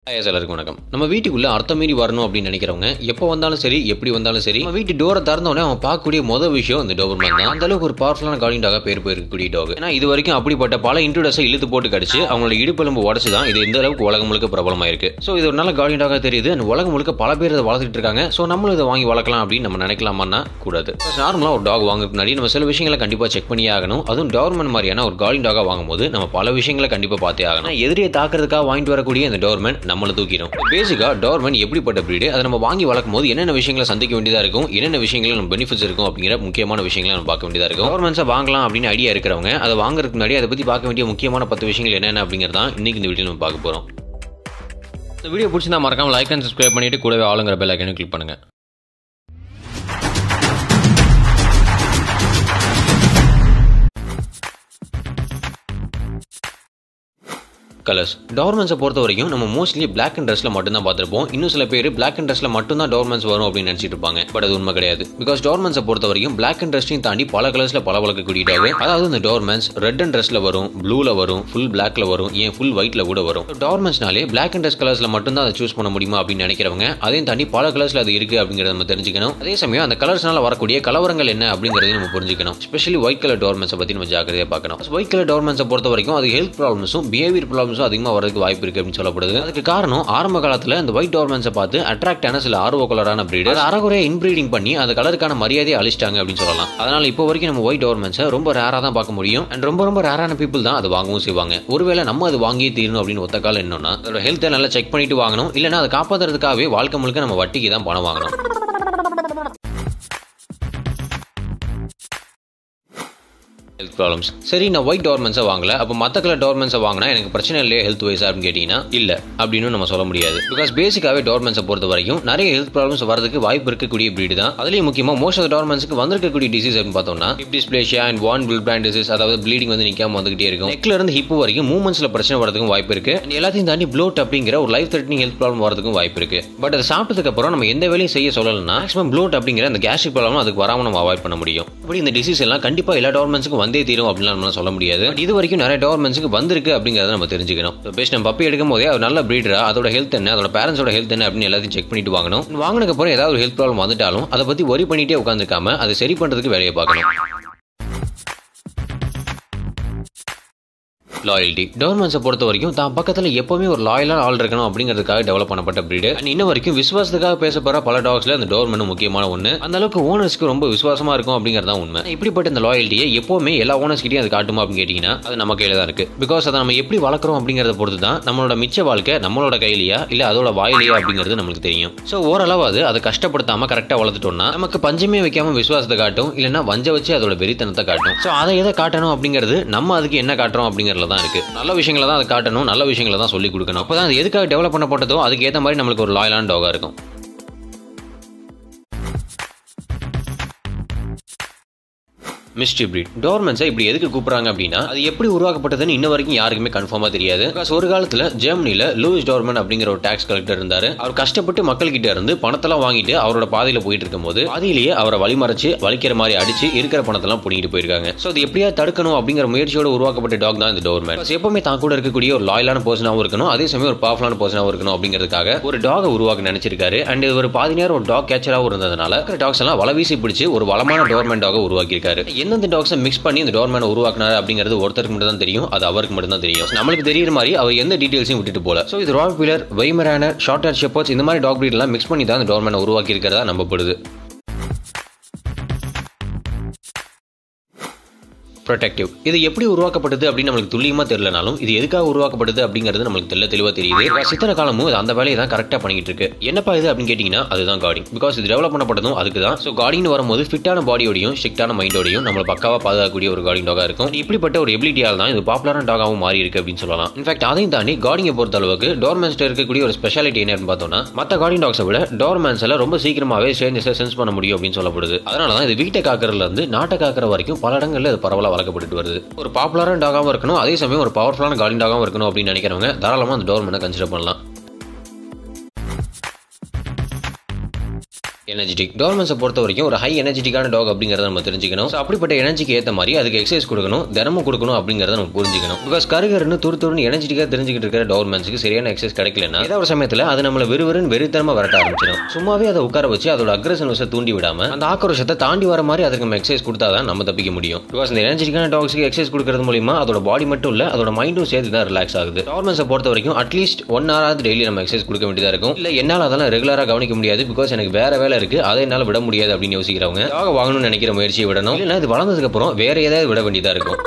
ஐயா எல்லாருக்கும் வணக்கம் நம்ம வீட்டுக்குள்ள அர்த்தம் மீறி வரணும் அப்படின்னு நினைக்கிறவங்க எப்போ வந்தாலும் சரி எப்படி வந்தாலும் சரி நம்ம வீட்டு டோரை திறந்தோடனே அவன் பார்க்கக்கூடிய முதல் விஷயம் இந்த டோபர்மேன் தான் அந்த அளவுக்கு ஒரு பவர்ஃபுல்லான கார்டிங் டாக பேர் போயிருக்கக்கூடிய டாக் ஏன்னா இது வரைக்கும் அப்படிப்பட்ட பல இன்ட்ரோடஸை இழுத்து போட்டு கடிச்சு அவங்களோட இடுப்பெலும்பு உடச்சு தான் இது இந்த அளவுக்கு உலகம் முழுக்க பிரபலமாயிருக்கு ஸோ இது ஒரு நல்ல கார்டிங் டாக தெரியுது அந்த உலகம் முழுக்க பல பேர் இதை வளர்த்துட்டு இருக்காங்க ஸோ நம்மளும் இதை வாங்கி வளர்க்கலாம் அப்படின்னு நம்ம நினைக்கலாமான்னா கூடாது நார்மலாக ஒரு டாக் வாங்குறதுக்கு முன்னாடி நம்ம சில விஷயங்களை கண்டிப்பாக செக் பண்ணியே ஆகணும் அதுவும் டோர்மன் மாதிரியான ஒரு கார்டிங் டாக வாங்கும்போது நம்ம பல விஷயங்களை கண்டிப்பாக பார்த்தே ஆகணும் எதிரியை தாக்குறதுக்காக வாங்கிட்டு வரக்கூடிய இந்த டோர்மன் நம்மளை தூக்கிடும் பேசிக்காக டோர்மன் எப்படிப்பட்ட பிரீடு அதை நம்ம வாங்கி வளர்க்கும் போது என்னென்ன விஷயங்களை சந்திக்க வேண்டியதாக இருக்கும் என்னென்ன விஷயங்கள் நம்ம பெனிஃபிட்ஸ் இருக்கும் அப்படிங்கிற முக்கியமான விஷயங்களை நம்ம பார்க்க வேண்டியதாக இருக்கும் டோர்மன்ஸை வாங்கலாம் அப்படின்னு ஐடியா இருக்கிறவங்க அதை வாங்குறதுக்கு முன்னாடி அதை பற்றி பார்க்க வேண்டிய முக்கியமான பத்து விஷயங்கள் என்னென்ன அப்படிங்கிறது தான் இன்னைக்கு இந்த வீடியோ நம்ம பார்க்க போகிறோம் இந்த வீடியோ பிடிச்சிருந்தா மறக்காம லைக் அண்ட் சப்ஸ்கிரைப் பண்ணிட்டு கூடவே ஆளுங்கிற பெல் ஐக்கனையும் கிளிக் பண்ணுங்க கலர்ஸ் டோர்மென்ஸை பொறுத்த வரைக்கும் நம்ம மோஸ்ட்லி பிளாக் அண்ட் ட்ரெஸ்ல மட்டும் தான் பார்த்துருப்போம் இன்னும் சில பேர் பிளாக் அண்ட் ட்ரெஸ்ல மட்டும் தான் டோர்மென்ஸ் வரும் அப்படின்னு நினைச்சிட்டு இருப்பாங்க பட் அது உண்மை கிடையாது பிகாஸ் டோர்மென்ஸை பொறுத்த வரைக்கும் பிளாக் அண்ட் ட்ரெஸ்டையும் தாண்டி பல கலர்ஸ்ல பல வளர்க்கக்கூடிய டாக் அதாவது இந்த டோர்மென்ஸ் ரெட் அண்ட் ட்ரெஸ்ல வரும் ப்ளூல வரும் ஃபுல் பிளாக்ல வரும் ஏன் ஃபுல் ஒயிட்ல கூட வரும் டோர்மென்ஸ்னாலே பிளாக் அண்ட் ட்ரெஸ் கலர்ஸ்ல மட்டும் தான் அதை சூஸ் பண்ண முடியுமா அப்படின்னு நினைக்கிறவங்க அதையும் தாண்டி பல கலர்ஸ்ல அது இருக்கு அப்படிங்கறத நம்ம தெரிஞ்சுக்கணும் அதே சமயம் அந்த கலர்ஸ்னால வரக்கூடிய கலவரங்கள் என்ன அப்படிங்கறதையும் நம்ம புரிஞ்சுக்கணும் ஸ்பெஷலி ஒயிட் கலர் டோர்மென்ஸை பத்தி நம்ம ஜாக்கிரதையா பார்க்கணும் ஒயிட் கலர் டோர்மென்ஸை பொறுத்த வரைக்கும் அது ஹெல்த் ப்ராப்ளம்ஸும் பிஹேவியர் ப்ராப்ளம்ஸும் அதிகமாக வரதுக்கு வாய்ப்பு இருக்கு அப்படின்னு சொல்லப்படுது அதுக்கு காரணம் ஆரம்ப காலத்துல இந்த ஒயிட் டோர்மென்ஸை பார்த்து அட்ராக்ட் ஆன சில ஆர்வ கலரான பிரீடர் அறகுறைய இன்பிரீடிங் பண்ணி அந்த கலருக்கான மரியாதையை அழிச்சிட்டாங்க அப்படின்னு சொல்லலாம் அதனால இப்போ வரைக்கும் நம்ம ஒயிட் டோர்மென்ஸை ரொம்ப ரேரா தான் பார்க்க முடியும் அண்ட் ரொம்ப ரொம்ப ரேரான பீப்புள் தான் அதை வாங்கவும் செய்வாங்க ஒருவேளை நம்ம அது வாங்கியே தீரணும் அப்படின்னு ஒத்த காலம் என்னன்னா அதோட ஹெல்த்தை நல்லா செக் பண்ணிட்டு வாங்கணும் இல்லைன்னா அதை காப்பாத்துறதுக்காகவே வாழ்க்கை முழுக்க நம்ம வட்டிக்கு தான் பணம் வாங்கணும் ஹெல்த் ப்ராப்ளம்ஸ் சரி நான் ஒயிட் டோர்மென்ஸை வாங்கல அப்போ மற்ற கலர் டோர்மென்ஸை வாங்கினா எனக்கு பிரச்சனை இல்லையா ஹெல்த் வைஸ் அப்படின்னு கேட்டிங்கன்னா இல்லை அப்படின்னு நம்ம சொல்ல முடியாது பிகாஸ் பேசிக்காகவே டோர்மென்ஸை பொறுத்த வரைக்கும் நிறைய ஹெல்த் ப்ராப்ளம்ஸ் வரதுக்கு வாய்ப்பு இருக்கக்கூடிய பிரீடு தான் அதுலேயும் முக்கியமாக மோஸ்ட் ஆஃப் டோர்மென்ஸுக்கு வந்திருக்கக்கூடிய டிசீஸ் அப்படின்னு பார்த்தோம்னா hip dysplasia and von Willebrand disease bleeding வந்து நிற்காம வந்துகிட்டே இருக்கும் நெக்ல இருந்து ஹிப் வரைக்கும் மூமெண்ட்ஸில் பிரச்சனை வரதுக்கும் வாய்ப்பு இருக்கு And எல்லாத்தையும் தாண்டி ப்ளோட் அப்படிங்கிற ஒரு லைஃப் த்ரெட்னிங் ஹெல்த் ப்ராப்ளம் வரதுக்கும் வாய்ப்பு இருக்கு பட் அதை சாப்பிட்டதுக்கு அப்புறம் நம்ம எந்த வேலையும் செய்ய சொல்லலைன்னா மேக்ஸிமம் ப்ளோட் அப்படிங்கிற அந்த கேஸ்ட்ரிக் ப்ராப்ளம் அதுக்கு வராமல் நம்ம அவாய்ட் பண்ண முடியும் அப்படி இந்த டிசீஸ் எல்லாம் கண்டிப்பாக எல்லா டோர்மென்ஸுக்கும் வந்தே தீரும் அப்படின்னு நம்ம சொல்ல முடியாது But இது வரைக்கும் நிறைய டோர்மென்ஸுக்கு வந்திருக்கு அப்படிங்கிறத நம்ம தெரிஞ்சுக்கணும் பேஸ்ட் நம்ம பப்பி எடுக்கும் போதே அது நல்ல பிரீடரா அதோட ஹெல்த் என்ன அதோட பேரண்ட்ஸோட ஹெல்த் என்ன அப்படின்னு எல்லாத்தையும் செக் பண்ணிட்டு வாங்கணும் வாங்கினதுக்கு அப்புறம் ஏதாவது ஒரு ஹெல்த் ப்ராப்ளம் வந்துட்டாலும் அதை பத்தி ஒரி பண்ணிட்டே உட்காந்துருக்காம அதை சரி பண்றதுக்கு வேலையை பார்க்கணும் லாயல்ட்டி டோர்மென்ஸை பொறுத்த வரைக்கும் தான் பக்கத்தில் எப்பவுமே ஒரு லாயலான ஆள் இருக்கணும் அப்படிங்கிறதுக்காக டெவலப் பண்ணப்பட்ட பிரீடு அண்ட் இன்ன வரைக்கும் விசுவாசத்துக்காக பேசப்படுற பல டாக்ஸ்ல அந்த டோர்மென் முக்கியமான ஒன்று அந்த அளவுக்கு ஓனர்ஸ்க்கு ரொம்ப விசுவாசமா இருக்கும் அப்படிங்கிறது தான் உண்மை இப்படிப்பட்ட இந்த லாயல்ட்டியை எப்பவுமே எல்லா ஓனர்ஸ் கிட்டையும் அது காட்டுமா அப்படின்னு கேட்டிங்கன்னா அது நம்ம கையில தான் இருக்கு பிகாஸ் அதை நம்ம எப்படி வளர்க்குறோம் அப்படிங்கிறத பொறுத்து தான் நம்மளோட மிச்ச வாழ்க்கை நம்மளோட கையிலையா இல்லை அதோட வாயிலையா அப்படிங்கிறது நம்மளுக்கு தெரியும் ஸோ ஓரளவு அது அதை கஷ்டப்படுத்தாம கரெக்டாக வளர்த்துட்டோம்னா நமக்கு பஞ்சமே வைக்காம விசுவாசத்தை காட்டும் இல்லைன்னா வஞ்ச வச்சு அதோட வெறித்தனத்தை காட்டும் ஸோ அதை எதை காட்டணும் அப்படிங்கிறது நம்ம அதுக்கு என்ன காட்டுறோம் அப்படிங்கிறதுல தான் இருக்கு நல்ல விஷயங்களை தான் அதை காட்டணும் நல்ல விஷயங்களை தான் சொல்லி கொடுக்கணும் அப்போ தான் அது எதுக்காக டெவலப் பண்ணப்பட்டதோ அதுக்கு ஏற்ற மாதிரி நம்மளுக்கு ஒரு லாயலான டாகா இருக்கும் மிஸ்ட்ரி பிரீட் டோர்மென்ஸை இப்படி எதுக்கு கூப்பிடுறாங்க அப்படின்னா அது எப்படி உருவாக்கப்பட்டதுன்னு இன்ன வரைக்கும் யாருக்குமே கன்ஃபார்மா தெரியாது பிகாஸ் ஒரு காலத்துல ஜெர்மனில லூயிஸ் டோர்மன் அப்படிங்கிற ஒரு டாக்ஸ் கலெக்டர் இருந்தாரு அவர் கஷ்டப்பட்டு மக்கள் கிட்ட இருந்து பணத்தெல்லாம் வாங்கிட்டு அவரோட பாதையில போயிட்டு இருக்கும்போது பாதையிலேயே அவரை வழிமறைச்சு வலிக்கிற மாதிரி அடிச்சு இருக்கிற பணத்தெல்லாம் பிடிக்கிட்டு போயிருக்காங்க ஸோ அது எப்படியா தடுக்கணும் அப்படிங்கிற முயற்சியோட உருவாக்கப்பட்ட டாக் தான் இந்த டோர்மேன் எப்பவுமே தான் கூட இருக்கக்கூடிய ஒரு லாயலான பர்சனாகவும் இருக்கணும் அதே சமயம் ஒரு பவர்ஃபுல்லான பர்சனாகவும் இருக்கணும் அப்படிங்கிறதுக்காக ஒரு டாகை உருவாக்க நினைச்சிருக்காரு அண்ட் ஒரு பாதி நேரம் ஒரு டாக் கேச்சராகவும் இருந்ததுனால டாக்ஸ் எல்லாம் வலை வீசி பிடிச்சு ஒரு வளமான டோர்மேன் டாக உருவாக்கியிருக்காரு எந்தெந்த டாக்ஸை மிக்ஸ் பண்ணி இந்த டோர்மேனை உருவாக்குனாரு அப்படிங்கிறது ஒருத்தருக்கு மட்டும் தான் தெரியும் அது அவருக்கு மட்டும் தான் தெரியும் நம்மளுக்கு தெரியுற மாதிரி அவர் எந்த டீடைல்ஸையும் விட்டுட்டு போல ஸோ இது ராய் பிலர் வெய்மரானர் ஷார்ட் ஹேர் ஷெப்பர்ஸ் இந்த மாதிரி டாக் பிரீட் எல்லாம் மிக்ஸ் பண்ணி தான் இந்த டோர்மேனை உருவாக்கி இருக்கிறதா நம்பப்படுது ப்ரொடெக்டிவ் இது எப்படி உருவாக்கப்பட்டது அப்படின்னு நம்மளுக்கு துல்லியமா தெரியலனாலும் இது எதுக்காக உருவாக்கப்பட்டது அப்படிங்கிறது நம்மளுக்கு தெல்ல தெளிவா தெரியுது சித்தன காலமும் இது அந்த வேலையை தான் கரெக்டாக பண்ணிட்டு இருக்கு என்னப்பா இது அப்படின்னு கேட்டிங்கன்னா அதுதான் கார்டிங் பிகாஸ் இது டெவலப் பண்ணப்பட்டதும் அதுக்கு தான் ஸோ கார்டிங் வரும்போது ஃபிட்டான பாடியோடையும் ஸ்ட்ரிக்டான மைண்டோடையும் நம்மளை பக்காவாக பாதுகாக்கக்கூடிய ஒரு கார்டிங் டாகா இருக்கும் இப்படிப்பட்ட ஒரு எபிலிட்டியால் தான் இது பாப்புலரான டாகாவும் மாறி இருக்கு அப்படின்னு சொல்லலாம் இன்ஃபேக்ட் அதையும் தாண்டி கார்டிங்கை பொறுத்த அளவுக்கு டோர்மென்ஸ்ல இருக்கக்கூடிய ஒரு ஸ்பெஷாலிட்டி என்னன்னு பார்த்தோம்னா மற்ற கார்டிங் டாக்ஸை விட டோர்மென்ஸ் எல்லாம் ரொம்ப சீக்கிரமாவே சேஞ்சஸை சென்ஸ் பண்ண முடியும் அப்படின்னு சொல்லப்படுது அதனால தான் இது வீட்டை காக்கிறதுல இருந்து நாட்டை காக்கிற வரைக்கும் பல இடங்கள்ல இது பரவலாக வளர்க்கப்பட்டு வருது ஒரு பாப்புலரான டாகாவும் இருக்கணும் அதே சமயம் ஒரு பவர்ஃபுல்லான கார்டிங் டாகாவும் இருக்கணும் அப்படின்னு நினைக்கிறவங்க தாராளமாக அந்த டோர்மெனை கன்சிடர் பண்ணலாம் எனர்ஜெட்டிக் டார்மன்ஸை பொறுத்த வரைக்கும் ஒரு ஹை எனர்ஜெட்டிக்கான டாக் அப்படிங்கிறத நம்ம தெரிஞ்சுக்கணும் ஸோ அப்படிப்பட்ட எனர்ஜிக்கு ஏற்ற மாதிரி அதுக்கு எக்ஸசைஸ் கொடுக்கணும் தினமும் கொடுக்கணும் அப்படிங்கிறத நம்ம புரிஞ்சுக்கணும் பிகாஸ் கருகருன்னு துரு துருன்னு எனர்ஜெட்டிக்காக தெரிஞ்சுக்கிட்டு இருக்கிற டார்மன்ஸுக்கு சரியான எக்ஸசைஸ் கிடைக்கலன்னா ஏதாவது ஒரு சமயத்தில் அது நம்மளை வெறுவருன்னு வெறித்தனமாக விரட்ட ஆரம்பிச்சிடும் சும்மாவே அதை உட்கார வச்சு அதோட அக்ரஷன் விஷத்தை தூண்டி விடாம அந்த ஆக்ரோஷத்தை தாண்டி வர மாதிரி அதுக்கு நம்ம எக்ஸசைஸ் கொடுத்தா தான் நம்ம தப்பிக்க முடியும் பிகாஸ் இந்த எனர்ஜெட்டிக்கான டாக்ஸ்க்கு எக்ஸசைஸ் கொடுக்கறது மூலியமா அதோட பாடி மட்டும் இல்ல அதோட மைண்டும் சேர்த்து தான் ரிலாக்ஸ் ஆகுது டார்மன்ஸை பொறுத்த வரைக்கும் அட்லீஸ்ட் ஒன் ஹவராவது டெய்லி நம்ம எக்ஸசைஸ் கொடுக்க வேண்டியதா இருக்கும் இல்ல என்னால் அதெல்லாம் ரெகுலராக கவனிக்க முடியாது பிகாஸ் எனக்கு வேற வேலை இருக்கு அதை என்னால் விட முடியாது அப்படின்னு யோசிக்கிறவங்க டாக வாங்கணும்னு நினைக்கிற முயற்சியை விடணும் இல்லைன்னா இது வளர்ந்ததுக்கு அப்புறம் வேற ஏதாவது விட வேண்டியதா இருக்கும்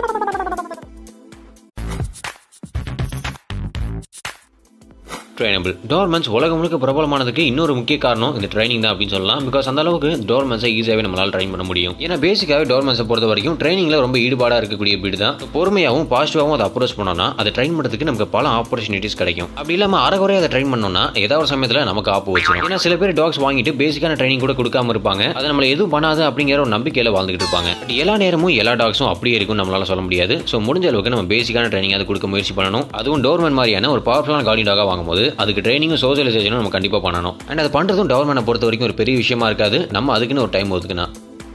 ட்ரைனபிள் டோர்மன்ஸ் உலகம் முழுக்க பிரபலமானதுக்கு இன்னொரு முக்கிய காரணம் இந்த ட்ரைனிங் தான் அப்படின்னு சொல்லலாம் பிகாஸ் அந்த அளவுக்கு டோர்மன்ஸை ஈஸியாகவே நம்மளால் ட்ரைன் பண்ண முடியும் ஏன்னா பேசிக்காகவே டோர்மன்ஸை பொறுத்த வரைக்கும் ட்ரைனிங்கில் ரொம்ப ஈடுபாடாக இருக்கக்கூடிய பீடு தான் பொறுமையாகவும் பாசிட்டிவாகவும் அதை அப்ரோச் பண்ணோம்னா அதை ட்ரைன் பண்ணுறதுக்கு நமக்கு பல ஆப்பர்ச்சுனிட்டிஸ் கிடைக்கும் அப்படி இல்லாமல் அறகுறையாக அதை ட்ரைன் பண்ணோம்னா ஏதாவது ஒரு சமயத்தில் நமக்கு ஆப்பு வச்சிடும் ஏன்னா சில பேர் டாக்ஸ் வாங்கிட்டு பேசிக்கான ட்ரைனிங் கூட கொடுக்காம இருப்பாங்க அதை நம்மளை எதுவும் பண்ணாது அப்படிங்கிற ஒரு நம்பிக்கையில் வாழ்ந்துட்டு இருப்பாங்க பட் எல்லா நேரமும் எல்லா டாக்ஸும் அப்படியே இருக்கும் நம்மளால சொல்ல முடியாது ஸோ முடிஞ்ச அளவுக்கு நம்ம பேசிக்கான ட்ரைனிங் அதை கொடுக்க முயற்சி பண்ணணும் அதுவும் டோர்மன் மாதிரியான ஒரு பவர்ஃபுல்லான கார்டி டாக வாங்கும்போது அதுக்கு ட்ரைனிங்கும் சோசியலைசேஷனும் நம்ம கண்டிப்பாக பண்ணணும் அண்ட் அது பண்ணுறதும் டோர்மனை பொறுத்த வரைக்கும் ஒரு பெரிய விஷயமா இருக்காது நம்ம அதுக்குன்னு ஒரு டைம் ஒதுக்குனா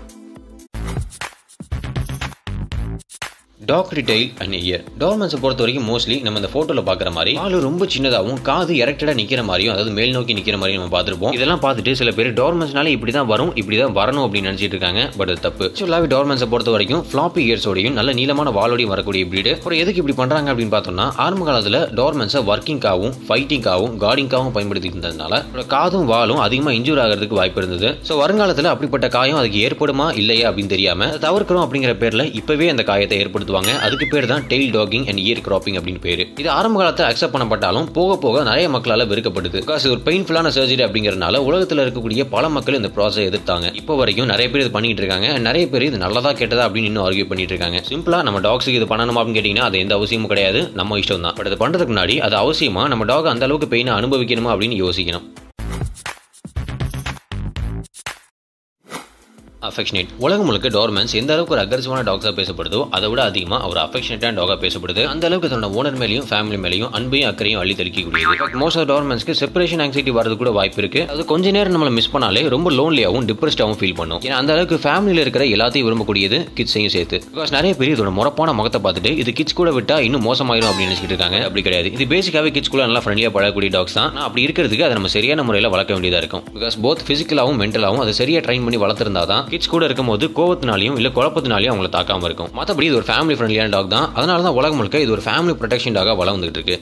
டாக் டெய்ல் அண்ட் இயர் டார்மன்ஸை பொறுத்த வரைக்கும் மோஸ்ட்லி நம்ம இந்த ஃபோட்டோவில் பார்க்குற மாதிரி காலு ரொம்ப சின்னதாகவும் காது எரக்டடாக நிற்கிற மாதிரியும் அதாவது மேல் நோக்கி நிற்கிற மாதிரியும் நம்ம பார்த்துருப்போம் இதெல்லாம் பார்த்துட்டு சில பேர் டார்மன்ஸ்னால இப்படி தான் வரும் இப்படி தான் வரணும் அப்படின்னு நினச்சிட்டு இருக்காங்க பட் அது தப்பு ஆக்சுவலாகவே டார்மன்ஸை பொறுத்த வரைக்கும் ஃப்ளாப்பி இயர்ஸோடையும் நல்ல நீளமான வாலோடையும் வரக்கூடிய பிரீடு அப்புறம் எதுக்கு இப்படி பண்ணுறாங்க அப்படின்னு பார்த்தோம்னா ஆரம்ப காலத்தில் டார்மன்ஸை ஒர்க்கிங்காகவும் ஃபைட்டிங்காகவும் கார்டிங்காகவும் பயன்படுத்திட்டு இருந்ததுனால அதோட காதும் வாலும் அதிகமாக இன்ஜூர் ஆகிறதுக்கு வாய்ப்பு இருந்தது ஸோ வருங்காலத்தில் அப்படிப்பட்ட காயம் அதுக்கு ஏற்படுமா இல்லையா அப்படின்னு தெரியாம அதை தவிர்க்கிறோம் அப்படிங்கிற பேரில் இப்போவே அந்த காயத்தை ஏற்படுத்துவாங்க அதுக்கு பேர் தான் tail docking and ear cropping அப்படின்னு பேர் இது ஆரம்ப காலத்தில் அக்செப்ட் பண்ணப்பட்டாலும் போக போக நிறைய மக்களால் வெறுக்கப்படுது பிகாஸ் இது ஒரு பெயின்ஃபுல்லான சர்ஜரி அப்படிங்கறதுனால உலகத்தில் இருக்கக்கூடிய பல மக்கள் இந்த ப்ராசஸ் எதிர்த்தாங்க இப்போ வரைக்கும் நிறைய பேர் இது பண்ணிட்டு இருக்காங்க and நிறைய பேர் இது நல்லதா கெட்டதா அப்படின்னு இன்னும் ஆர்கியூ பண்ணிட்டு இருக்காங்க சிம்பிளா நம்ம டாக்ஸுக்கு இது பண்ணணுமா அப்படின்னு கேட்டீங்கன்னா அது எந்த அவசியமும் கிடையாது நம்ம இஷ்டம் தான் பட் இது பண்றதுக்கு முன்னாடி அது அவசியமா நம்ம டாக் அந்த அளவுக்கு பெயினை அனுபவிக்கணுமா அப்படின்னு யோசிக்கணும் அஃபெக்ஷனேட் உலகம் முழுக்க டார்மன்ஸ் எந்த அளவுக்கு ஒரு அக்ரஸிவான டாக்ஸாக பேசப்படுதோ அதை விட அதிகமாக ஒரு அஃபெக்ஷனேட்டான டாகாக பேசப்படுது அந்த அளவுக்கு தன்னோட ஓனர் மேலேயும் ஃபேமிலி மேலேயும் அன்பையும் அக்கறையும் அள்ளி தெளிக்கக்கூடியது மோஸ்ட் ஆஃப் டார்மன்ஸ்க்கு செப்பரேஷன் ஆங்ஸைட்டி வரது கூட வாய்ப்பு இருக்கு அது கொஞ்ச நேரம் நம்மளை மிஸ் பண்ணாலே ரொம்ப லோன்லியாகவும் டிப்ரெஸ்டாகவும் ஃபீல் பண்ணும் ஏன்னா அந்த அளவுக்கு ஃபேமிலியில் இருக்கிற எல்லாத்தையும் விரும்பக்கூடியது கிட்ஸையும் சேர்த்து பிகாஸ் நிறைய பேர் இதோட முறப்பான முகத்தை பார்த்துட்டு இது கிட்ஸ் கூட விட்டா இன்னும் மோசமாயிரும் அப்படின்னு நினைச்சிட்டு இருக்காங்க அப்படி கிடையாது இது பேசிக்காவே கிட்ஸ் கூட நல்லா ஃப்ரெண்ட்லியாக பழகக்கூடிய டாக்ஸ் தான் ஆனா, அப்படி இருக்கிறதுக்கு அதை நம்ம சரியான முறையில் வளர்க்க வேண்டியதாக இருக்கும் பிகாஸ் போத் ஃபிசிக்கலாகவும் மென்டலாகவும் அதை சரியாக ட்ரைன் பண்ணி வளர்த்துருந்தா தான் கிட்ஸ் கூட இருக்கும்போது கோவத்தினாலையும் இல்லை குழப்பத்தினாலையும் அவங்கள தாக்காம இருக்கும் மற்றபடி இது ஒரு ஃபேமிலி ஃப்ரெண்ட்லியான டாக் தான் அதனால தான் உலகம் முழுக்க இது ஒரு ஃபேமிலி ப்ரொடெக்ஷன் டாகாக வளர்ந்துட்டு இருக்கு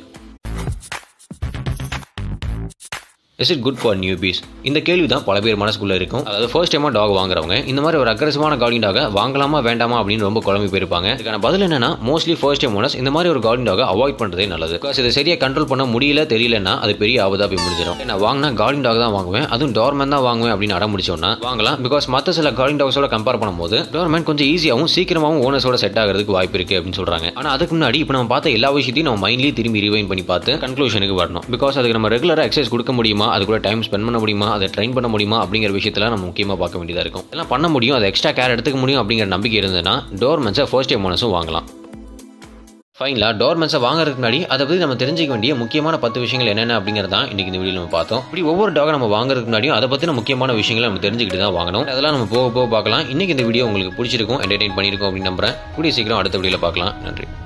is it good for newbies இந்த கேள்வி தான் பல பேர் மனசுக்குள்ள இருக்கும் அதாவது ஃபர்ஸ்ட் டைமா டாக் வாங்குறவங்க இந்த மாதிரி ஒரு அக்ரஸிவான கார்டிங் டாக வாங்கலாமா வேண்டாமா அப்படின்னு ரொம்ப குழம்பி போயிருப்பாங்க இதுக்கான பதில் என்னன்னா மோஸ்ட்லி ஃபர்ஸ்ட் டைம் ஓனர்ஸ் இந்த மாதிரி ஒரு கார்டிங் டாக அவாய்ட் பண்றதே நல்லது பிகாஸ் இதை சரியா கண்ட்ரோல் பண்ண முடியல தெரியலன்னா அது பெரிய ஆபதா போய் முடிஞ்சிடும் நான் வாங்கினா கார்டிங் டாக் தான் வாங்குவேன் அதுவும் டார்மன் தான் வாங்குவேன் அப்படின்னு அடம் முடிச்சோம்னா வாங்கலாம் பிகாஸ் மற்ற சில கார்டிங் டாக்ஸோட கம்பேர் பண்ணும்போது டார்மன் கொஞ்சம் ஈஸியாகவும் சீக்கிரமாகவும் ஓனர்ஸோட செட் ஆகிறதுக்கு வாய்ப்பு இருக்கு அப்படின்னு சொல்றாங்க ஆனா அதுக்கு முன்னாடி இப்போ நம்ம பார்த்த எல்லா விஷயத்தையும் நம்ம மைண்ட்லயே திரும்பி ரிவைன் பண்ணி பார்த்து கன்க்ளூஷனுக்கு வரணும் பிகாஸ் அதுக்கு நம்ம ரெகுலராக எக்ஸசைஸ் கொடுக்க முடியுமா அது கூட டைம் ஸ்பெண்ட் பண்ண முடியுமா அதை ட்ரெயின் பண்ண முடியுமா அப்படிங்கிற விஷயத்தில் நம்ம முக்கியமாக பார்க்க வேண்டியதாக இருக்கும் எல்லாம் பண்ண முடியும் அதை எக்ஸ்ட்ரா கேர் எடுத்துக்க முடியும் அப்படிங்கிற நம்பிக்கை இருந்ததுன்னா டோர்மென்ஸை ஃபர்ஸ்ட் டைம் ஓனர்ஸும் வாங்கலாம் ஃபைனலாக டோர்மென்ஸை வாங்குறதுக்கு முன்னாடி அதை பற்றி நம்ம தெரிஞ்சிக்க வேண்டிய முக்கியமான பத்து விஷயங்கள் என்னென்ன அப்படிங்கிறது தான் இன்றைக்கி இந்த வீடியோ நம்ம பார்த்தோம் இப்படி ஒவ்வொரு டாக நம்ம வாங்குறதுக்கு முன்னாடியும் அதை பற்றின முக்கியமான விஷயங்களை நம்ம தெரிஞ்சுக்கிட்டு தான் வாங்கணும் அதெல்லாம் நம்ம போக போக பார்க்கலாம் இன்றைக்கி இந்த வீடியோ உங்களுக்கு பிடிச்சிருக்கும் என்டர்டெயின் பண்ணியிருக்கோம் அப்படின்னு நம்புறேன் கூடிய சீக்கிரம் அடுத்த வீடியோவில் பார்க்கலாம் நன்றி